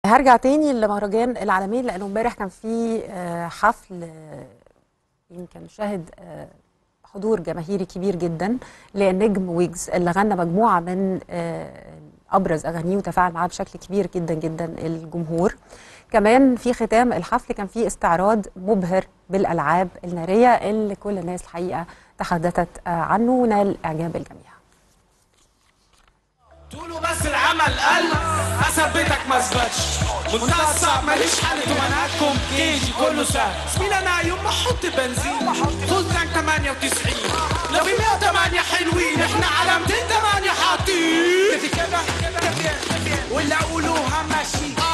هرجع تاني لمهرجان العالمين لانه امبارح كان في آه، حفل آه، يمكن شهد آه، حضور جماهيري كبير جدا للنجم ويجز اللي غنى مجموعه من آه، ابرز اغانيه وتفاعل معاه بشكل كبير جدا جدا الجمهور كمان في ختام الحفل كان في استعراض مبهر بالالعاب الناريه اللي كل الناس الحقيقه تحدثت آه، عنه ونال اعجاب الجميع طوله بس العمل قل اثبتك ما اثبتش منتهى الصعب ماليش حل تمنعكم كيجي كله سهل زميل انا يوم ما احط بنزين فول تانك 98 لو في 108 حلوين احنا على 208 حاطين كده كده واللي اقولوها ماشي